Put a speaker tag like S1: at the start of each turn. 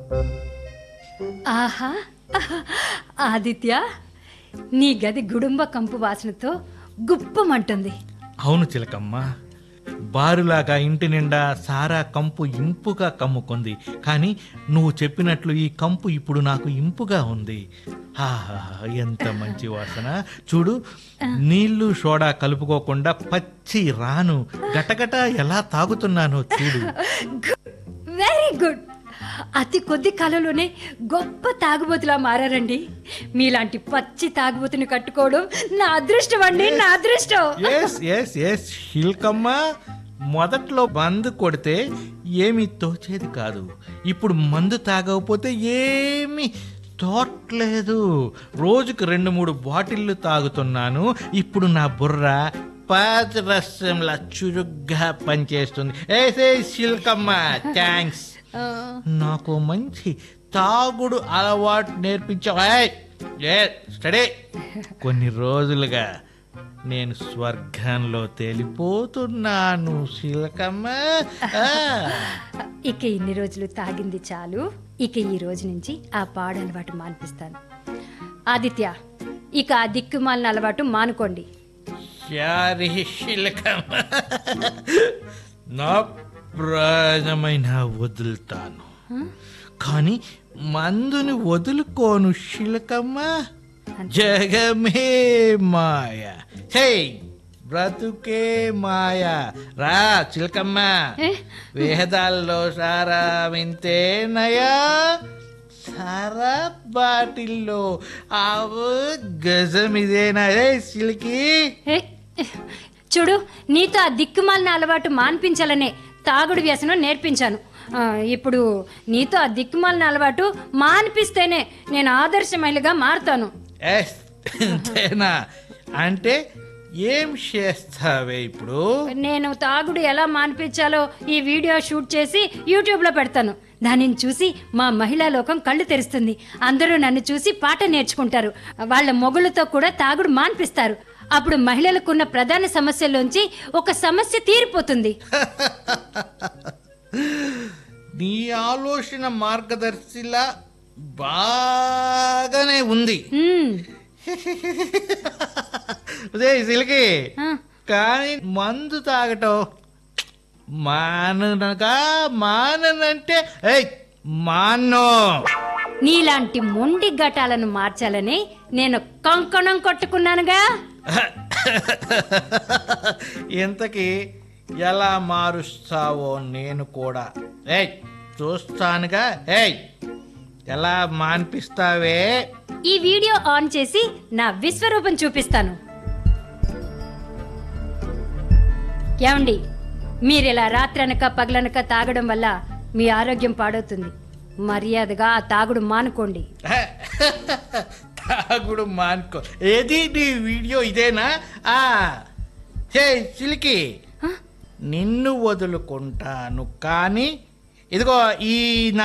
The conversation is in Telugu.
S1: ఆహా ఆదిత్య నీ గది గుడుంబ కంపు వాసనతో గుప్పమంటుంది
S2: అవును చిలకమ్మ బారులాగా ఇంటి నిండా సారా కంపు ఇంపుగా కమ్ముకుంది కానీ నువ్వు చెప్పినట్లు ఈ కంపు ఇప్పుడు నాకు ఇంపుగా ఉంది ఆహా ఎంత మంచి వాసన చూడు నీళ్లు సోడా కలుపుకోకుండా పచ్చి రాను గటగట ఎలా తాగుతున్నానో చూడు
S1: వెరీ గుడ్ అతి కొద్ది కాలంలోనే గొప్ప తాగుబోతులా మారారండి మీలాంటి పచ్చి తాగుబోతుని కట్టుకోవడం నా అదృష్టం అండి నా అదృష్టం
S2: ఎస్ ఎస్ ఎస్ శిల్కమ్మ మొదట్లో మందు కొడితే ఏమీ తోచేది కాదు ఇప్పుడు మందు తాగకపోతే ఏమీ తోట్లేదు రోజుకు రెండు మూడు బాటిళ్ళు తాగుతున్నాను ఇప్పుడు నా బుర్ర పాచరసంలా చురుగ్గా పనిచేస్తుంది ఏసే శిల్కమ్మ థ్యాంక్స్
S1: ఆ,
S2: నాకు మంచి తాగుడు అలవాటు నేర్పించావు ఏయ్! ఏ స్టడీ కొన్ని రోజులుగా నేను స్వర్గంలో తేలిపోతున్నాను శిలకమ్మ ఆ.
S1: ఇక ఇన్ని రోజులు తాగింది చాలు ఇక ఈ రోజు నుంచి ఆ పాడు అలవాటు మాన్పిస్తాను ఆదిత్య ఇక ఆ దిక్కుమాలిన అలవాటు మానుకోండి
S2: శారీ శిలకమ్మ నా ప్రాణమైన వదులుతాను కానీ మందుని వదులుకోను శిలకమ్మ జగమే మాయ హే బ్రతుకే మాయ రా చిలకమ్మ
S1: ఏ?
S2: వేదాల్లో సారా వింతేనయా సారా బాటిల్లో ఆవు గజం ఇదేనా ఏ సిలికి
S1: ఏ, చూడు నీతో ఆ దిక్కుమాలిన అలవాటు మాన్పించాలనే తాగుడు వ్యసనం నేర్పించాను ఆ, ఇప్పుడు నీతో ఆ దిక్కుమాలిన అలవాటు మాన్పిస్తేనే నేను ఆదర్శమైలుగా మారుతాను
S2: ఎస్, అంతేనా అంటే ఏం చేస్తావే ఇప్పుడు
S1: నేను తాగుడు ఎలా మాన్పించాలో ఈ వీడియో షూట్ చేసి యూట్యూబ్లో పెడతాను దానిని చూసి మా మహిళా లోకం కళ్ళు తెరుస్తుంది అందరూ నన్ను చూసి పాట నేర్చుకుంటారు వాళ్ళ మొగుళ్ళతో కూడా తాగుడు మాన్పిస్తారు అప్పుడు మహిళలకున్న ప్రధాన సమస్యల్లోంచి ఒక సమస్య తీరిపోతుంది
S2: నీ ఆలోచన మార్గదర్శిలా బాగానే ఉంది
S1: మ్మ్.
S2: అదే సిలికి
S1: ఆ,
S2: కానీ మందు తాగటం మాననగా మాననంటే ఏయ్ మానో
S1: నీలాంటి మొండి ఘటాలను మార్చాలని నేను కంకణం కొట్టుకున్నానుగా
S2: ఇంతకీ ఎలా మారుస్తావో నేను కూడా ఏయ్ చూస్తానుగా ఏయ్ ఎలా మాన్పిస్తావే
S1: ఈ వీడియో ఆన్ చేసి నా విశ్వరూపం చూపిస్తాను ఏమండి మీరిలా రాత్రనక పగలనక తాగడం వల్ల మీ ఆరోగ్యం పాడవుతుంది మర్యాదగా ఆ తాగుడు మానుకోండి
S2: తాగుడు మానుకో ఏది నీ వీడియో ఇదేనా ఆ హే సిలికి
S1: హ?
S2: నిన్ను వదులుకుంటాను కానీ ఇదిగో ఈ నా